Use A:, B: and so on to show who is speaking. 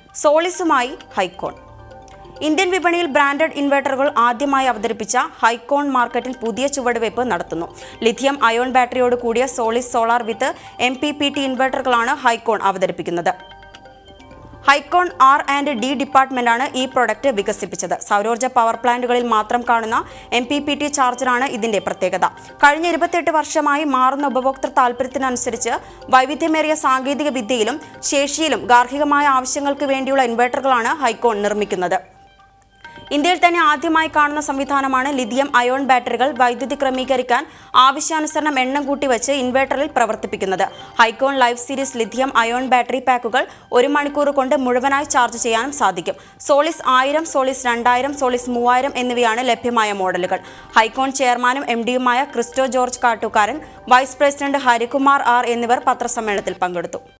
A: സോളിസുമായി Hykon Indian വിപണിയിൽ branded ഇൻവെർട്ടറുകൾ ആദ്യമായി അവതരിപ്പിച്ച ഹൈക്കോൺ മാർക്കറ്റിൽ പുതിയ ചുവടുവയ്പ് നടത്തുന്നു ലിഥിയം അയോൺ ബാറ്ററിയോട് കൂടിയ Solis solar with M P P T ഇൻവെർട്ടറുകളാണ് ഹൈക്കോൺ അവതരിപ്പിക്കുന്നത് ഹൈക്കോൺ ആർ ആൻഡ് ഡി ഡിപ്പാർട്ട്മെന്റാണ് ഈ പ്രൊഡക്റ്റ് വികസിപ്പിച്ചത് സൗരോർജ്ജ പവർ പ്ലാന്റുകളിൽ മാത്രം കാണുന്ന എം പി പി ടി ചാർജറാണ് ഇതിന്റെ പ്രത്യേകത കഴിഞ്ഞ ഇരുപത്തെട്ട് വർഷമായി മാറുന്ന ഉപഭോക്തൃ താൽപ്പര്യത്തിനനുസരിച്ച് വൈവിധ്യമേറിയ സാങ്കേതിക വിദ്യയിലും ശേഷിയിലും ഗാർഹികമായ ആവശ്യങ്ങൾക്ക് വേണ്ടിയുള്ള ഇൻവെർട്ടറുകളാണ് ഹൈക്കോൺ നിർമ്മിക്കുന്നത് ഇന്ത്യയിൽ തന്നെ ആദ്യമായി കാണുന്ന സംവിധാനമാണ് ലിഥിയം അയോൺ ബാറ്ററികൾ വൈദ്യുതി ക്രമീകരിക്കാൻ ആവശ്യാനുസരണം എണ്ണം കൂട്ടിവച്ച് ഇൻവെർട്ടറിൽ പ്രവർത്തിപ്പിക്കുന്നത് Hykon life series lithium ion battery പാക്കുകൾ ഒരു മണിക്കൂർ കൊണ്ട് മുഴുവനായി ചാർജ് ചെയ്യാനും സാധിക്കും സോളിസ് ആയിരം സോളിസ് രണ്ടായിരം സോളിസ് മൂവായിരം എന്നിവയാണ് ലഭ്യമായ മോഡലുകൾ ഹൈക്കോൺ ചെയർമാനും എം ഡിയുമായ Christo George Kattukaran vice president Harikumar R എന്നിവർ പത്രസമ്മേളനത്തിൽ പങ്കെടുത്തു